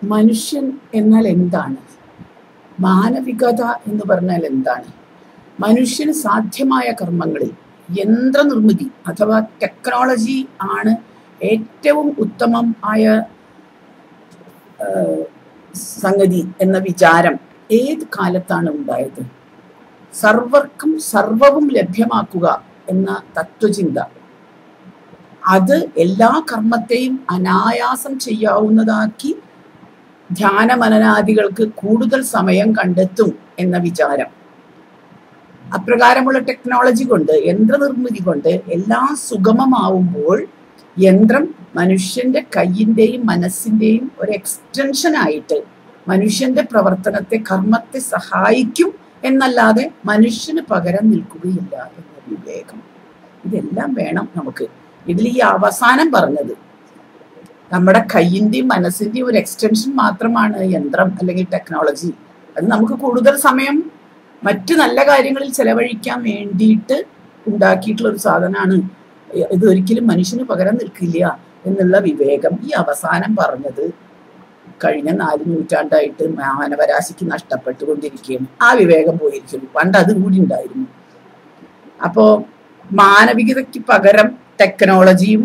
മനുഷ്യൻ എന്നാൽ എന്താണ് മാനവികത എന്ന് പറഞ്ഞാൽ എന്താണ് മനുഷ്യന് സാധ്യമായ കർമ്മങ്ങളിൽ യന്ത്രനിർമ്മിതി അഥവാ ടെക്നോളജി ആണ് ഏറ്റവും ഉത്തമം ആയ ആ, സംഗതി എന്ന വിചാരം ഏത് കാലത്താണ് ഉണ്ടായത് സർവർക്കും സർവവും ലഭ്യമാക്കുക എന്ന തത്വചിന്ത അത് എല്ലാ കർമ്മത്തെയും അനായാസം ചെയ്യാവുന്നതാക്കി ധ്യാന മനനാദികൾക്ക് കൂടുതൽ സമയം കണ്ടെത്തും എന്ന വിചാരം അപ്രകാരമുള്ള ടെക്നോളജി കൊണ്ട് യന്ത്രനിർമ്മിതി കൊണ്ട് എല്ലാം സുഗമമാവുമ്പോൾ യന്ത്രം മനുഷ്യന്റെ കയ്യിന്റെയും മനസ്സിന്റെയും ഒരു എക്സ്റ്റൻഷൻ ആയിട്ട് മനുഷ്യന്റെ പ്രവർത്തനത്തെ കർമ്മത്തെ സഹായിക്കും എന്നല്ലാതെ മനുഷ്യന് പകരം നിൽക്കുകയില്ല എന്ന വിവേകം ഇതെല്ലാം വേണം നമുക്ക് ഇതിൽ ഈ അവസാനം പറഞ്ഞത് നമ്മുടെ കയ്യിന്റെയും മനസ്സിന്റെയും ഒരു എക്സ്റ്റൻഷൻ മാത്രമാണ് യന്ത്രം അല്ലെങ്കിൽ ടെക്നോളജി അത് നമുക്ക് കൂടുതൽ സമയം മറ്റു നല്ല കാര്യങ്ങളിൽ ചെലവഴിക്കാൻ വേണ്ടിയിട്ട് ഉണ്ടാക്കിയിട്ടുള്ള ഒരു സാധനമാണ് ഇത് ഒരിക്കലും മനുഷ്യന് പകരം നിൽക്കില്ല എന്നുള്ള വിവേകം ഈ അവസാനം പറഞ്ഞത് കഴിഞ്ഞ നാല് നൂറ്റാണ്ടായിട്ട് മാനവരാശിക്ക് നഷ്ടപ്പെട്ടുകൊണ്ടിരിക്കുകയാണ് ആ വിവേകം പോയിരിക്കുന്നു പണ്ട് അത് കൂടി ഉണ്ടായിരുന്നു അപ്പോ മാനവികതയ്ക്ക് പകരം ടെക്നോളജിയും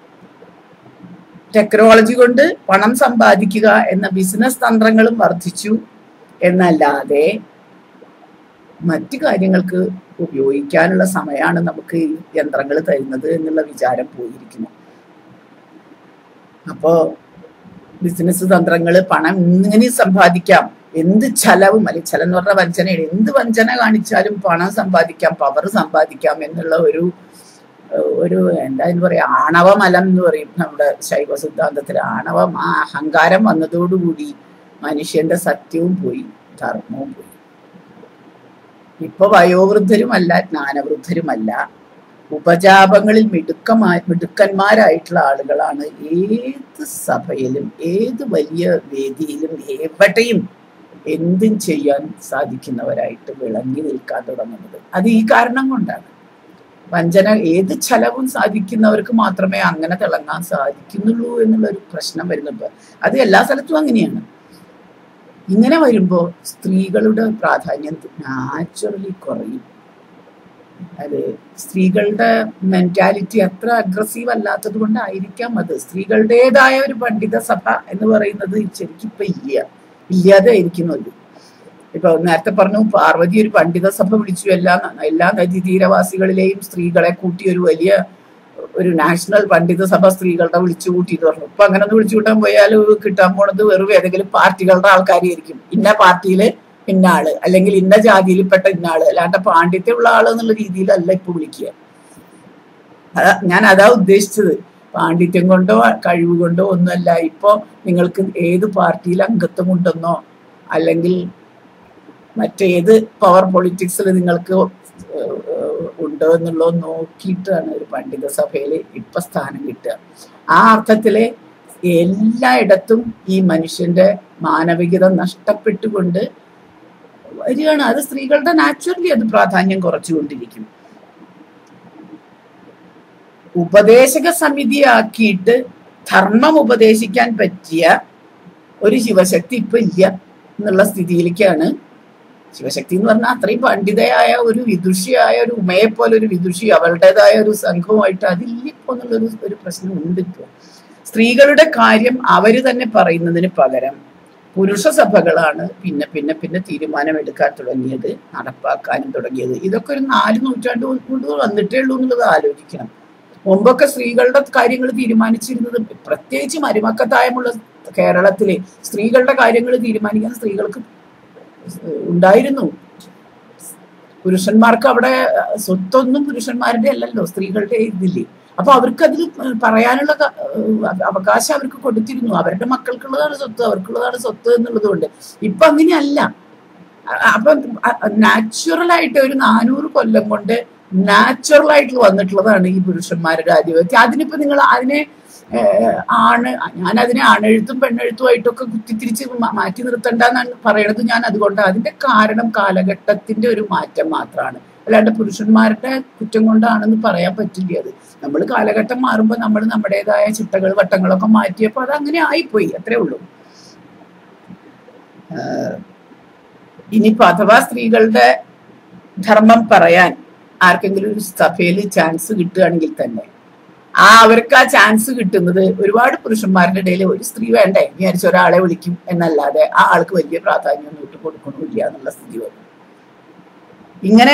ടെക്നോളജി കൊണ്ട് പണം സമ്പാദിക്കുക എന്ന ബിസിനസ് തന്ത്രങ്ങളും വർദ്ധിച്ചു എന്നല്ലാതെ മറ്റു കാര്യങ്ങൾക്ക് ഉപയോഗിക്കാനുള്ള സമയമാണ് നമുക്ക് ഈ യന്ത്രങ്ങൾ തരുന്നത് എന്നുള്ള വിചാരം പോയിരിക്കുന്നു അപ്പോ ബിസിനസ് തന്ത്രങ്ങൾ പണം ഇങ്ങനെ സമ്പാദിക്കാം എന്ത് ചെലവും അല്ലെങ്കിൽ ചെലം എന്ന് പറഞ്ഞ വഞ്ചനയാണ് എന്ത് വഞ്ചന കാണിച്ചാലും പണം സമ്പാദിക്കാം പവർ സമ്പാദിക്കാം എന്നുള്ള ഒരു ഒരു എന്താ എന്ന് പറയാ ആണവമലം എന്ന് പറയും നമ്മുടെ ശൈവ സിദ്ധാന്തത്തിൽ ആണവം ആ അഹങ്കാരം വന്നതോടുകൂടി മനുഷ്യന്റെ സത്യവും പോയി ധർമ്മവും പോയി ഇപ്പൊ വയോവൃദ്ധരുമല്ല ജ്ഞാനവൃദ്ധരുമല്ല ഉപജാപങ്ങളിൽ മിടുക്കമാ മിടുക്കന്മാരായിട്ടുള്ള ആളുകളാണ് ഏത് സഭയിലും ഏത് വലിയ വേദിയിലും എവിടെയും എന്തും ചെയ്യാൻ സാധിക്കുന്നവരായിട്ട് വിളങ്ങി നിൽക്കാൻ തുടങ്ങുന്നത് അത് ഈ കാരണം കൊണ്ടാണ് വഞ്ചന ഏത് ചെലവും സാധിക്കുന്നവർക്ക് മാത്രമേ അങ്ങനെ തിളങ്ങാൻ സാധിക്കുന്നുള്ളൂ എന്നുള്ള ഒരു പ്രശ്നം വരുന്നുണ്ട് അത് എല്ലാ സ്ഥലത്തും അങ്ങനെയാണ് ഇങ്ങനെ വരുമ്പോൾ സ്ത്രീകളുടെ പ്രാധാന്യം നാച്ചുറലി കുറയും അത് സ്ത്രീകളുടെ മെന്റാലിറ്റി അത്ര അഗ്രസീവ് അല്ലാത്തത് കൊണ്ടായിരിക്കാം അത് സ്ത്രീകളുടേതായ ഒരു പണ്ഡിത സഭ എന്ന് പറയുന്നത് ശരിക്കും ഇപ്പൊ ഇല്ല ഇല്ലാതെ ഇരിക്കുന്നുള്ളൂ ഇപ്പൊ നേരത്തെ പറഞ്ഞു പാർവതി ഒരു പണ്ഡിത സഭ വിളിച്ചു എല്ലാ എല്ലാ നദീതീരവാസികളിലെയും സ്ത്രീകളെ കൂട്ടി ഒരു വലിയ ഒരു നാഷണൽ പണ്ഡിത സഭ സ്ത്രീകളുടെ വിളിച്ചു കൂട്ടിയിട്ട് പറഞ്ഞു ഇപ്പൊ അങ്ങനെ ഒന്ന് വിളിച്ചു കൂട്ടാൻ പോയാൽ കിട്ടാൻ പോണത് വെറും ഏതെങ്കിലും പാർട്ടികളുടെ ആൾക്കാരായിരിക്കും ഇന്ന പാർട്ടിയില് ഇന്ന ആള് അല്ലെങ്കിൽ ഇന്ന ജാതിയിൽപ്പെട്ട ഇന്ന ആള് അല്ലാണ്ട് പാണ്ഡിത്യമുള്ള ആള് എന്നുള്ള രീതിയിലല്ല ഇപ്പൊ വിളിക്കുക അതാ ഞാൻ അതാ ഉദ്ദേശിച്ചത് പാണ്ഡിത്യം കൊണ്ടോ കഴിവ് കൊണ്ടോ ഒന്നുമല്ല ഇപ്പോ നിങ്ങൾക്ക് ഏത് പാർട്ടിയിൽ അംഗത്വം ഉണ്ടെന്നോ അല്ലെങ്കിൽ മറ്റേത് പവർ പൊളിറ്റിക്സിൽ നിങ്ങൾക്ക് ഉണ്ടോ എന്നുള്ളത് നോക്കിയിട്ടാണ് ഒരു പണ്ഡിത സഭയിൽ ഇപ്പൊ സ്ഥാനം കിട്ടുക ആ അർത്ഥത്തില് എല്ലായിടത്തും ഈ മനുഷ്യന്റെ മാനവികത നഷ്ടപ്പെട്ടുകൊണ്ട് വരികയാണ് അത് സ്ത്രീകളുടെ നാച്ചുറലി അത് പ്രാധാന്യം കുറച്ചുകൊണ്ടിരിക്കും ഉപദേശക സമിതിയാക്കിയിട്ട് ധർമ്മം ഉപദേശിക്കാൻ പറ്റിയ ഒരു ശിവശക്തി ഇപ്പൊ ഇല്ല എന്നുള്ള സ്ഥിതിയിലേക്കാണ് ശിവശക്തി എന്ന് പറഞ്ഞാൽ അത്രയും പണ്ഡിതയായ ഒരു വിദുഷിയായ ഒരു ഉമയെ പോലെ ഒരു വിദുഷി അവളുടേതായ ഒരു സംഘവുമായിട്ട് അതില്ല ഇപ്പൊ എന്നുള്ളൊരു ഒരു പ്രശ്നം ഉണ്ട് ഇപ്പോ സ്ത്രീകളുടെ കാര്യം അവര് തന്നെ പറയുന്നതിന് പകരം പുരുഷ സഭകളാണ് പിന്നെ പിന്നെ പിന്നെ തീരുമാനമെടുക്കാൻ തുടങ്ങിയത് നടപ്പാക്കാനും തുടങ്ങിയത് ഇതൊക്കെ ഒരു നാല് നൂറ്റാണ്ട് കൊണ്ട് വന്നിട്ടേ ഉള്ളൂ എന്നുള്ളത് ആലോചിക്കണം മുമ്പൊക്കെ സ്ത്രീകളുടെ കാര്യങ്ങൾ തീരുമാനിച്ചിരുന്നത് പ്രത്യേകിച്ച് മരുമക്കത്തായമുള്ള കേരളത്തിലെ സ്ത്രീകളുടെ കാര്യങ്ങൾ തീരുമാനിക്കാൻ സ്ത്രീകൾക്ക് ഉണ്ടായിരുന്നു പുരുഷന്മാർക്ക് അവിടെ സ്വത്തൊന്നും പുരുഷന്മാരുടെ അല്ലല്ലോ സ്ത്രീകളുടെ ഇതില്ലേ അപ്പൊ അവർക്ക് അതിൽ പറയാനുള്ള അവകാശം അവർക്ക് കൊടുത്തിരുന്നു അവരുടെ മക്കൾക്കുള്ളതാണ് സ്വത്ത് അവർക്കുള്ളതാണ് സ്വത്ത് എന്നുള്ളത് കൊണ്ട് ഇപ്പൊ അങ്ങനെയല്ല അപ്പൊ നാച്ചുറൽ ആയിട്ട് ഒരു നാനൂറ് കൊല്ലം കൊണ്ട് നാച്ചുറൽ ആയിട്ട് വന്നിട്ടുള്ളതാണ് ഈ പുരുഷന്മാരുടെ ആധിപത്യം അതിനിപ്പോ നിങ്ങൾ അതിനെ ആണ് ഞാൻ അതിനെ ആണെഴുത്തും പെണ്ണെഴുത്തുമായിട്ടൊക്കെ കുത്തിത്തിരിച്ച് മാറ്റി നിർത്തണ്ടെന്നാണ് പറയണത് ഞാൻ അതുകൊണ്ട് അതിന്റെ കാരണം കാലഘട്ടത്തിന്റെ ഒരു മാറ്റം മാത്രമാണ് അല്ലാണ്ട് പുരുഷന്മാരുടെ കുറ്റം കൊണ്ടാണെന്ന് പറയാൻ പറ്റില്ല അത് നമ്മൾ കാലഘട്ടം മാറുമ്പോൾ നമ്മൾ നമ്മുടേതായ ചിട്ടകൾ വട്ടങ്ങളൊക്കെ മാറ്റിയപ്പോൾ അത് അങ്ങനെ ആയിപ്പോയി അത്രേ ഉള്ളൂ ആഹ് ഇനിയിപ്പോ അഥവാ സ്ത്രീകളുടെ ധർമ്മം പറയാൻ ആർക്കെങ്കിലും ഒരു സഭയിൽ ചാൻസ് കിട്ടുകയാണെങ്കിൽ തന്നെ ആ അവർക്ക് ആ ചാൻസ് കിട്ടുന്നത് ഒരുപാട് പുരുഷന്മാരുടെ ഇടയിൽ ഒരു സ്ത്രീ വേണ്ടേ വിചാരിച്ച ഒരാളെ വിളിക്കും എന്നല്ലാതെ ആ ആൾക്ക് വലിയ പ്രാധാന്യമൊന്നും ഇട്ട് കൊടുക്കണമില്ല എന്നുള്ള സ്ഥിതി വരും ഇങ്ങനെ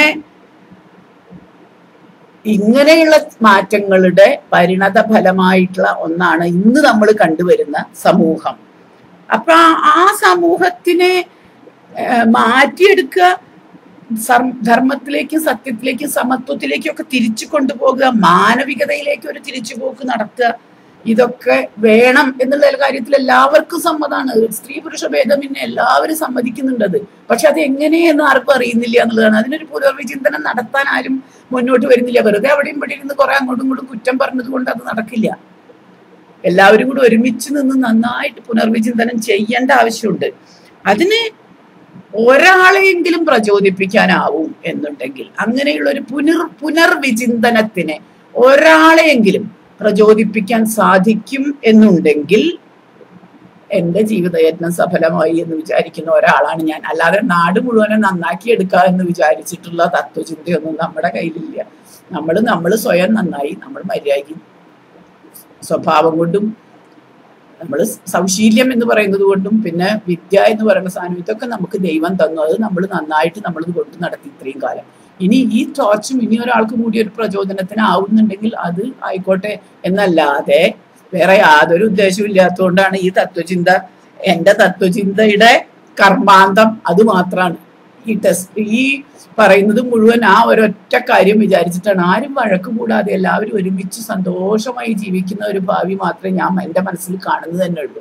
ഇങ്ങനെയുള്ള മാറ്റങ്ങളുടെ പരിണത ഫലമായിട്ടുള്ള ഒന്നാണ് ഇന്ന് നമ്മൾ കണ്ടുവരുന്ന സമൂഹം അപ്പൊ ആ- ആ സമൂഹത്തിനെ ഏഹ്, മാറ്റിയെടുക്കുക സം- ധർമ്മത്തിലേക്കും സത്യത്തിലേക്കും സമത്വത്തിലേക്കും ഒക്കെ തിരിച്ചു കൊണ്ടുപോകുക മാനവികതയിലേക്ക് ഒരു തിരിച്ചുപോക്ക് നടത്തുക ഇതൊക്കെ വേണം എന്നുള്ള കാര്യത്തിൽ എല്ലാവർക്കും സമ്മതമാണ് സ്ത്രീ പുരുഷ ഭേദമിന്നെ എല്ലാവരും സമ്മതിക്കുന്നുണ്ടത് പക്ഷെ അത് എങ്ങനെയെന്ന് ആർക്കും അറിയുന്നില്ല എന്നുള്ളതാണ് അതിനൊരു പുനർവിചിന്തനം നടത്താൻ ആരും മുന്നോട്ട് വരുന്നില്ല വെറുതെ അവിടെയും ഇവിടെ ഇരുന്ന് കുറെ അങ്ങോട്ടും ഇങ്ങോട്ടും കുറ്റം പറഞ്ഞത് കൊണ്ട് അത് നടക്കില്ല എല്ലാവരും കൂടി ഒരുമിച്ച് നിന്ന് നന്നായിട്ട് പുനർവിചിന്തനം ചെയ്യേണ്ട ആവശ്യമുണ്ട് അതിന് ഒരാളെയെങ്കിലും പ്രചോദിപ്പിക്കാനാവും എന്നുണ്ടെങ്കിൽ അങ്ങനെയുള്ള ഒരു പുനർ പുനർവിചിന്തനത്തിന് ഒരാളെയെങ്കിലും പ്രചോദിപ്പിക്കാൻ സാധിക്കും എന്നുണ്ടെങ്കിൽ എന്റെ ജീവിതയത്നം സഫലമായി എന്ന് വിചാരിക്കുന്ന ഒരാളാണ് ഞാൻ അല്ലാതെ നാട് മുഴുവനും നന്നാക്കി എടുക്കുക എന്ന് വിചാരിച്ചിട്ടുള്ള തത്വചിന്തയൊന്നും നമ്മുടെ കയ്യിലില്ല നമ്മൾ നമ്മൾ സ്വയം നന്നായി നമ്മൾ മര്യാദയ്ക്ക് സ്വഭാവം കൊണ്ടും നമ്മൾ സൗശീല്യം എന്ന് പറയുന്നത് കൊണ്ടും പിന്നെ വിദ്യ എന്ന് പറയുന്ന സാധനം ഇതൊക്കെ നമുക്ക് ദൈവം തന്നു അത് നമ്മൾ നന്നായിട്ട് നമ്മൾ കൊണ്ട് നടത്തി ഇത്രയും കാലം ഇനി ഈ ടോർച്ചും ഇനി ഒരാൾക്ക് കൂടി ഒരു പ്രചോദനത്തിന് ആവുന്നുണ്ടെങ്കിൽ അത് ആയിക്കോട്ടെ എന്നല്ലാതെ വേറെ യാതൊരു ഉദ്ദേശവും ഇല്ലാത്തതുകൊണ്ടാണ് ഈ തത്വചിന്ത എന്റെ തത്വചിന്തയുടെ കർമാന്തം അത് മാത്രമാണ് ഈ ടെസ്റ്റ് ഈ പറയുന്നത് മുഴുവൻ ആ ഒരൊറ്റ കാര്യം വിചാരിച്ചിട്ടാണ് ആരും വഴക്ക് കൂടാതെ എല്ലാവരും ഒരുമിച്ച് സന്തോഷമായി ജീവിക്കുന്ന ഒരു ഭാവി മാത്രമേ ഞാൻ എന്റെ മനസ്സിൽ കാണുന്നത് തന്നെ ഉള്ളൂ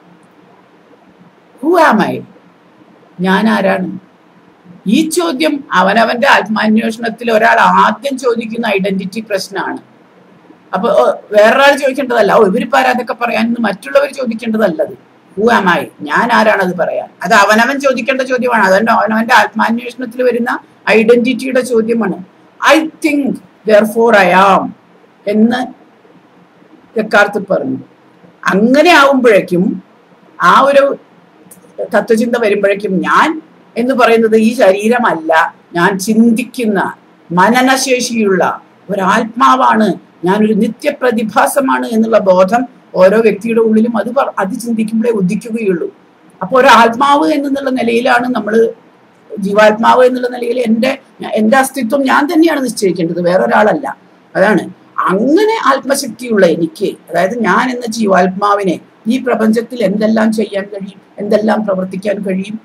ഹു ആം ഐ ഞാൻ ആരാണ് ഈ ചോദ്യം അവനവന്റെ ആത്മാന്വേഷണത്തിൽ ഒരാൾ ആദ്യം ചോദിക്കുന്ന ഐഡന്റിറ്റി പ്രശ്നമാണ് അപ്പൊ ഓ, വേറൊരാൾ ചോദിക്കേണ്ടതല്ല ഓ ഇവരിപ്പോ ആരാതൊക്കെ പറയാൻ മറ്റുള്ളവർ ചോദിക്കേണ്ടതല്ലത് ഹു ആം ഐ ഞാൻ ആരാണത് പറയാൻ അത് അവനവൻ ചോദിക്കേണ്ട ചോദ്യമാണ് അതുകൊണ്ട് അവനവന്റെ ആത്മാന്വേഷണത്തിൽ വരുന്ന ഐഡന്റിറ്റിയുടെ ചോദ്യമാണ് I think therefore I am എന്ന് എക്കാർത്ത് പറഞ്ഞു അങ്ങനെ ആവുമ്പോഴേക്കും ആ ഒരു തത്വചിന്ത വരുമ്പോഴേക്കും ഞാൻ എന്ന് പറയുന്നത് ഈ ശരീരമല്ല ഞാൻ ചിന്തിക്കുന്ന മനനശേഷിയുള്ള ഒരാത്മാവാണ് ഞാനൊരു നിത്യപ്രതിഭാസമാണ് എന്നുള്ള ബോധം ഓരോ വ്യക്തിയുടെ ഉള്ളിലും അത് പറ- അത് ചിന്തിക്കുമ്പോഴേ ഉദിക്കുകയുള്ളൂ അപ്പോൾ ഒരു ആത്മാവ് എന്നുള്ള നിലയിലാണ് നമ്മൾ ജീവാത്മാവ് എന്നുള്ള നിലയിൽ എൻ്റെ എൻ്റെ അസ്തിത്വം ഞാൻ തന്നെയാണ് നിശ്ചയിക്കേണ്ടത് വേറൊരാളല്ല അതാണ് അങ്ങനെ ആത്മശക്തിയുള്ള എനിക്ക് അതായത് ഞാൻ എന്ന ജീവാത്മാവിനെ ഈ പ്രപഞ്ചത്തിൽ എന്തെല്ലാം ചെയ്യാൻ കഴിയും എന്തെല്ലാം പ്രവർത്തിക്കാൻ കഴിയും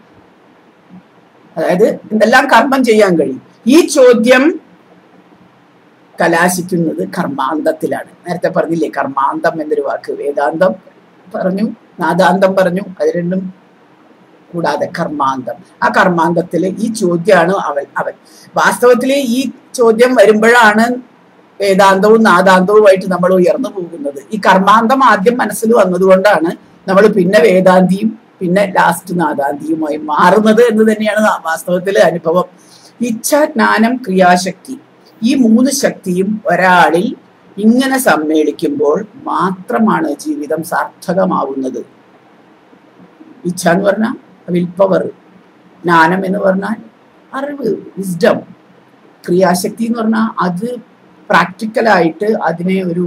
അതായത് എന്തെല്ലാം കർമ്മം ചെയ്യാൻ കഴിയും ഈ ചോദ്യം കലാശിക്കുന്നത് കർമാന്തത്തിലാണ് നേരത്തെ പറഞ്ഞില്ലേ കർമാന്തം എന്നൊരു വാക്ക് വേദാന്തം പറഞ്ഞു നാദാന്തം പറഞ്ഞു അത് രണ്ടും കൂടാതെ കർമാന്തം ആ കർമാന്തത്തില് ഈ ചോദ്യമാണ് അവൻ അവൻ വാസ്തവത്തിൽ ഈ ചോദ്യം വരുമ്പോഴാണ് വേദാന്തവും നാദാന്തവുമായിട്ട് നമ്മൾ ഉയർന്നു പോകുന്നത് ഈ കർമാന്തം ആദ്യം മനസ്സിൽ വന്നതുകൊണ്ടാണ് നമ്മൾ പിന്നെ വേദാന്തിയും പിന്നെ ലാസ്റ്റ് നാദാന്തിയുമായി മാറുന്നത് എന്ന് തന്നെയാണ് വാസ്തവത്തിലെ അനുഭവം ഇച്ഛ ജ്ഞാനം ക്രിയാശക്തി ഈ മൂന്ന് ശക്തിയും ഒരാളിൽ ഇങ്ങനെ സമ്മേളിക്കുമ്പോൾ മാത്രമാണ് ജീവിതം സാർത്ഥകമാവുന്നത് ഇച്ഛ എന്ന് പറഞ്ഞാൽ വിൽ പവർ ജ്ഞാനം എന്ന് പറഞ്ഞാൽ അറിവ് വിസ്ഡം ക്രിയാശക്തി എന്ന് പറഞ്ഞാൽ അത് പ്രാക്ടിക്കലായിട്ട് അതിനെ ഒരു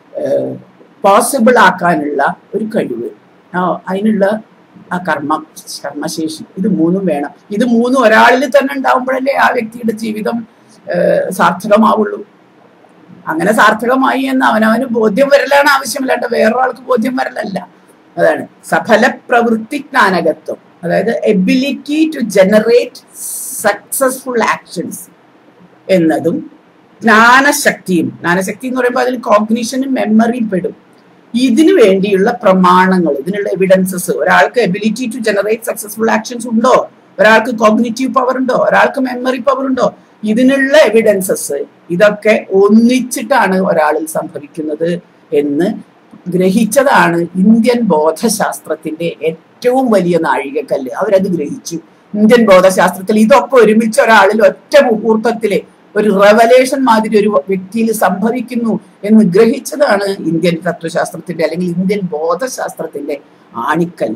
പോസിബിൾ ആക്കാനുള്ള ഒരു കഴിവ് ആ, അതിനുള്ള ആ കർമ്മ കർമ്മശേഷി ഇത് മൂന്നും വേണം ഇത് മൂന്നും ഒരാളിൽ തന്നെ ഉണ്ടാവുമ്പോഴല്ലേ ആ വ്യക്തിയുടെ ജീവിതം ഏഹ്, സാർത്ഥകമാവുള്ളൂ അങ്ങനെ സാർത്ഥകമായി എന്ന് അവനവന് ബോധ്യം വരലാണ് ആവശ്യമില്ലാണ്ട് വേറൊരാൾക്ക് ബോധ്യം വരലല്ല അതാണ് സഫല പ്രവൃത്തി ജ്ഞാനകത്വം അതായത് ability to generate successful actions എന്നതും ജ്ഞാനശക്തിയും ജ്ഞാനശക്തി എന്ന് പറയുമ്പോൾ അതിൽ കോഗ്നീഷനും മെമ്മറിയും പെടും ഇതിനു വേണ്ടിയുള്ള പ്രമാണങ്ങൾ ഇതിനുള്ള എവിഡൻസസ് ഒരാൾക്ക് ability to generate successful actions ഉണ്ടോ ഒരാൾക്ക് കോഗ്നിറ്റീവ് പവർ ഉണ്ടോ ഒരാൾക്ക് മെമ്മറി പവർ ഉണ്ടോ ഇതിനുള്ള എവിഡൻസസ് ഇതൊക്കെ ഒന്നിച്ചിട്ടാണ് ഒരാളിൽ സംഭവിക്കുന്നത് എന്ന് ഗ്രഹിച്ചതാണ് ഇന്ത്യൻ ബോധശാസ്ത്രത്തിന്റെ ഏറ്റവും വലിയ നാഴികക്കല്ല് അവരത് ഗ്രഹിച്ചു ഇന്ത്യൻ ബോധശാസ്ത്രത്തിൽ ഇതൊക്കെ ഒരുമിച്ച് ഒരാളിൽ ഒറ്റ മുഹൂർത്തത്തില് ഒരു റെവലേഷൻ മാതിരി ഒരു വ്യക്തിയിൽ സംഭവിക്കുന്നു എന്ന് ഗ്രഹിച്ചതാണ് ഇന്ത്യൻ തത്വശാസ്ത്രത്തിന്റെ അല്ലെങ്കിൽ ഇന്ത്യൻ ബോധശാസ്ത്രത്തിന്റെ ആണിക്കല്ല്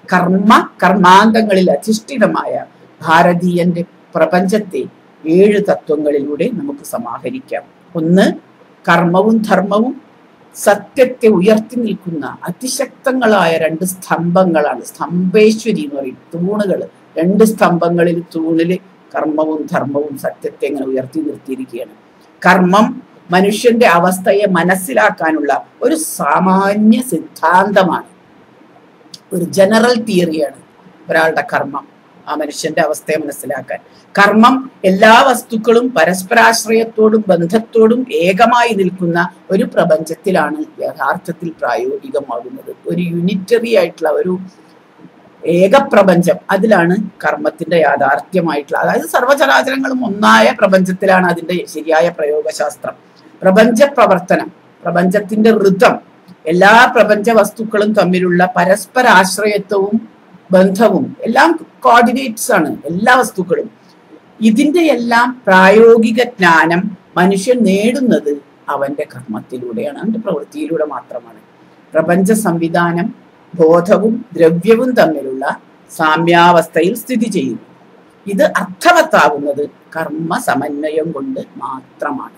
കർമ്മ കർമാന്തങ്ങളിൽ അധിഷ്ഠിതമായ ഭാരതീയന്റെ പ്രപഞ്ചത്തെ ഏഴ് തത്വങ്ങളിലൂടെ നമുക്ക് സമാഹരിക്കാം ഒന്ന് കർമ്മവും ധർമ്മവും സത്യത്തെ ഉയർത്തി നിൽക്കുന്ന അതിശക്തങ്ങളായ രണ്ട് സ്തംഭങ്ങളാണ് സ്തംഭേശ്വരി എന്ന് പറയും തൂണുകൾ രണ്ട് സ്തംഭങ്ങളിൽ തൂണില് കർമ്മവും ധർമ്മവും സത്യത്തെ ഇങ്ങനെ ഉയർത്തി നിർത്തിയിരിക്കുകയാണ് കർമ്മം മനുഷ്യന്റെ അവസ്ഥയെ മനസ്സിലാക്കാനുള്ള ഒരു സാമാന്യ സിദ്ധാന്തമാണ് ഒരു ജനറൽ തിയറിയാണ് ഒരാളുടെ കർമ്മം ആ മനുഷ്യന്റെ അവസ്ഥയെ മനസ്സിലാക്കാൻ കർമ്മം എല്ലാ വസ്തുക്കളും പരസ്പരാശ്രയത്തോടും ബന്ധത്തോടും ഏകമായി നിൽക്കുന്ന ഒരു പ്രപഞ്ചത്തിലാണ് യഥാർത്ഥത്തിൽ പ്രായോഗികമാകുന്നത് ഒരു യൂണിറ്ററി ആയിട്ടുള്ള ഒരു ഏകപ്രപഞ്ചം അതിലാണ് കർമ്മത്തിന്റെ യാഥാർത്ഥ്യമായിട്ടുള്ള അതായത് സർവചരാചരങ്ങളും ഒന്നായ പ്രപഞ്ചത്തിലാണ് അതിന്റെ ശരിയായ പ്രയോഗശാസ്ത്രം പ്രപഞ്ച പ്രവർത്തനം പ്രപഞ്ചത്തിന്റെ ഋതം എല്ലാ പ്രപഞ്ച വസ്തുക്കളും തമ്മിലുള്ള പരസ്പര ആശ്രയത്വവും ബന്ധവും എല്ലാം കോർഡിനേറ്റ്സ് ആണ് എല്ലാ വസ്തുക്കളും ഇതിന്റെ എല്ലാം പ്രായോഗിക ജ്ഞാനം മനുഷ്യൻ നേടുന്നത് അവന്റെ കർമ്മത്തിലൂടെയാണ് അവന്റെ പ്രവൃത്തിയിലൂടെ മാത്രമാണ് പ്രപഞ്ച സംവിധാനം ബോധവും ദ്രവ്യവും തമ്മിലുള്ള സാമ്യാവസ്ഥയിൽ സ്ഥിതി ചെയ്യുന്നു ഇത് അർത്ഥവത്താകുന്നത് കർമ്മ സമന്വയം കൊണ്ട് മാത്രമാണ്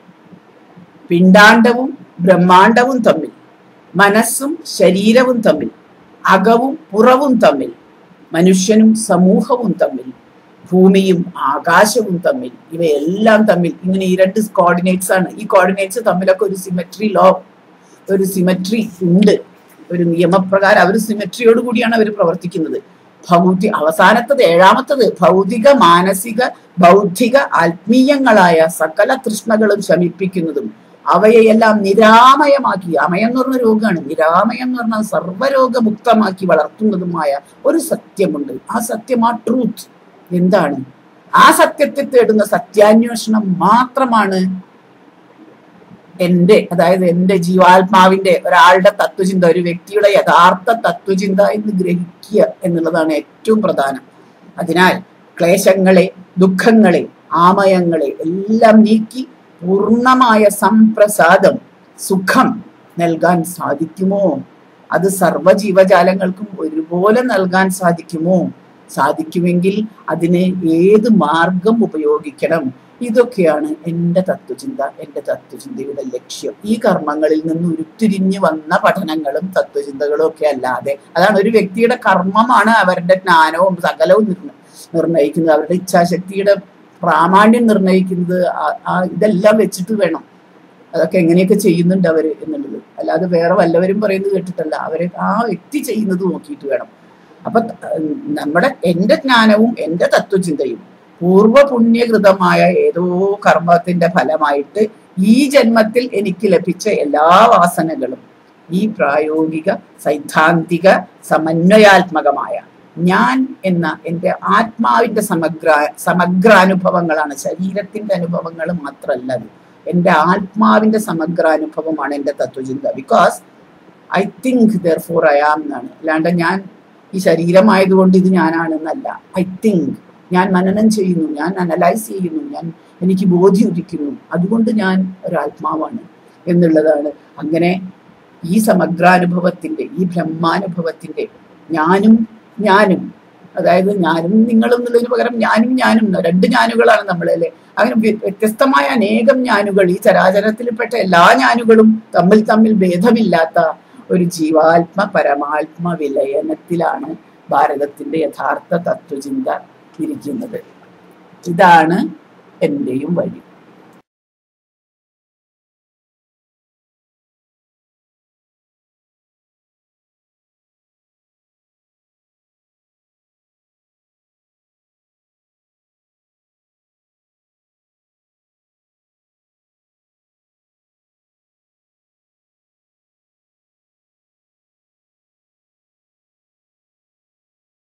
പിണ്ടാണ്ടവും ബ്രഹ്മാണ്ടവും തമ്മിൽ മനസ്സും ശരീരവും തമ്മിൽ അകവും പുറവും തമ്മിൽ മനുഷ്യനും സമൂഹവും തമ്മിൽ ഭൂമിയും ആകാശവും തമ്മിൽ ഇവയെല്ലാം തമ്മിൽ ഇങ്ങനെ ഈ രണ്ട് കോർഡിനേറ്റ്സ് ആണ് ഈ കോർഡിനേറ്റ്സ് തമ്മിലൊക്കെ ഒരു സിമെട്രി ലോ ഒരു സിമെട്രി ഉണ്ട് ഒരു നിയമപ്രകാരം അവർ സിമെട്രിയോട് കൂടിയാണ് അവർ പ്രവർത്തിക്കുന്നത് ഭൗതി അവസാനത്തത് ഏഴാമത്തത് ഭൗതിക മാനസിക ബൗദ്ധിക ആത്മീയങ്ങളായ സകല തൃഷ്ണകളും ശമിപ്പിക്കുന്നതും അവയെല്ലാം നിരാമയമാക്കി അമയം എന്ന് പറഞ്ഞ രോഗമാണ് നിരാമയം എന്ന് പറഞ്ഞാൽ സർവ്വരോഗമുക്തമാക്കി വളർത്തുന്നതുമായ ഒരു സത്യമുണ്ട് ആ സത്യം ആ ട്രൂത്ത് എന്താണ് ആ സത്യത്തെ തേടുന്ന സത്യാന്വേഷണം മാത്രമാണ് എന്റെ അതായത് എന്റെ ജീവാത്മാവിന്റെ ഒരാളുടെ തത്വചിന്ത ഒരു വ്യക്തിയുടെ യഥാർത്ഥ തത്വചിന്ത എന്ന് ഗ്രഹിക്കുക എന്നുള്ളതാണ് ഏറ്റവും പ്രധാനം അതിനാൽ ക്ലേശങ്ങളെ ദുഃഖങ്ങളെ ആമയങ്ങളെ എല്ലാം നീക്കി പൂർണ്ണമായ സംപ്രസാദം സുഖം നൽകാൻ സാധിക്കുമോ അത് സർവ്വജീവജാലങ്ങൾക്കും ഒരുപോലെ നൽകാൻ സാധിക്കുമോ സാധിക്കുമെങ്കിൽ അതിന് ഏത് മാർഗം ഉപയോഗിക്കണം ഇതൊക്കെയാണ് എൻ്റെ തത്വചിന്ത എൻ്റെ തത്വചിന്തയുടെ ലക്ഷ്യം ഈ കർമ്മങ്ങളിൽ നിന്ന് ഉരുത്തിരിഞ്ഞു വന്ന പഠനങ്ങളും തത്വചിന്തകളും ഒക്കെ അല്ലാതെ അതാണ് ഒരു വ്യക്തിയുടെ കർമ്മമാണ് അവരുടെ ജ്ഞാനവും സകലവും നിർണ്ണ നിർണ്ണയിക്കുന്നത് അവരുടെ ഇച്ഛാശക്തിയുടെ പ്രാമാണ്യം നിർണ്ണയിക്കുന്നത് ആ ഇതെല്ലാം വെച്ചിട്ട് വേണം അതൊക്കെ എങ്ങനെയൊക്കെ ചെയ്യുന്നുണ്ട് അവര് എന്നുള്ളത് അല്ലാതെ വേറെ വല്ലവരും പറയുന്നത് കേട്ടിട്ടല്ല അവരെ ആ വ്യക്തി ചെയ്യുന്നത് നോക്കിയിട്ട് വേണം അപ്പൊ നമ്മുടെ എൻ്റെ ജ്ഞാനവും എൻ്റെ തത്വചിന്തയും പൂർവ്വ പുണ്യകൃതമായ ഏതോ കർമ്മത്തിന്റെ ഫലമായിട്ട് ഈ ജന്മത്തിൽ എനിക്ക് ലഭിച്ച എല്ലാ വാസനകളും ഈ പ്രായോഗിക സൈദ്ധാന്തിക സമന്വയാത്മകമായ ഞാൻ എന്ന എൻ്റെ ആത്മാവിന്റെ സമഗ്ര സമഗ്രാനുഭവങ്ങളാണ് ശരീരത്തിന്റെ അനുഭവങ്ങൾ മാത്രമല്ല അത് എൻ്റെ ആത്മാവിന്റെ സമഗ്രാനുഭവമാണ് എൻ്റെ തത്വചിന്ത because I think therefore I am എന്നാണ് അല്ലാണ്ട് ഞാൻ ഈ ശരീരമായതുകൊണ്ട് ഇത് ഞാനാണെന്നല്ല ഐ തിങ്ക് ഞാൻ മനനം ചെയ്യുന്നു ഞാൻ അനലൈസ് ചെയ്യുന്നു ഞാൻ എനിക്ക് ബോധ്യം ഉദിക്കുന്നു അതുകൊണ്ട് ഞാൻ ഒരാത്മാവാണ് എന്നുള്ളതാണ് അങ്ങനെ ഈ സമഗ്രാനുഭവത്തിന്റെ ഈ ബ്രഹ്മാനുഭവത്തിന്റെ ഞാനും ഞാനും അതായത് ഞാനും നിങ്ങളും എന്നുള്ളതിന് പകരം ഞാനും ഞാനും രണ്ട് ഞാനുകളാണ് നമ്മളല്ലേ അങ്ങനെ വ്യത്യസ്തമായ അനേകം ഞാനുകൾ ഈ ചരാചരത്തിൽപ്പെട്ട എല്ലാ ഞാനുകളും തമ്മിൽ തമ്മിൽ ഭേദമില്ലാത്ത ഒരു ജീവാത്മ പരമാത്മ വിലയനത്തിലാണ് ഭാരതത്തിന്റെ യഥാർത്ഥ തത്വചിന്ത ഇരിക്കുന്നത് ഇതാണ് എൻ്റെയും വഴി